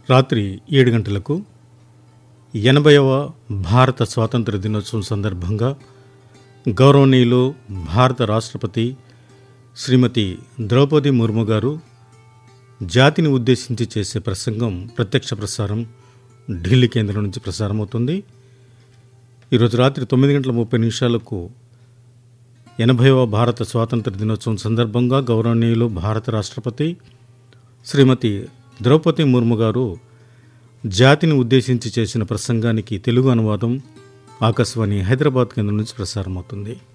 రాత్రి ఏడు గంటలకు ఎనభైవ భారత స్వాతంత్ర దినోత్సవం సందర్భంగా గౌరవనీయులు భారత రాష్ట్రపతి శ్రీమతి ద్రౌపది ముర్ము గారు జాతిని ఉద్దేశించి చేసే ప్రసంగం ప్రత్యక్ష ప్రసారం ఢిల్లీ కేంద్రం నుంచి ప్రసారమవుతుంది ఈరోజు రాత్రి తొమ్మిది గంటల ముప్పై నిమిషాలకు ఎనభైవ భారత స్వాతంత్ర దినోత్సవం సందర్భంగా గౌరవనీయులు భారత రాష్ట్రపతి శ్రీమతి ద్రౌపది ముర్ము గారు జాతిని ఉద్దేశించి చేసిన ప్రసంగానికి తెలుగు అనువాదం ఆకాశవాణి హైదరాబాద్ కేంద్రం నుంచి ప్రసారమవుతుంది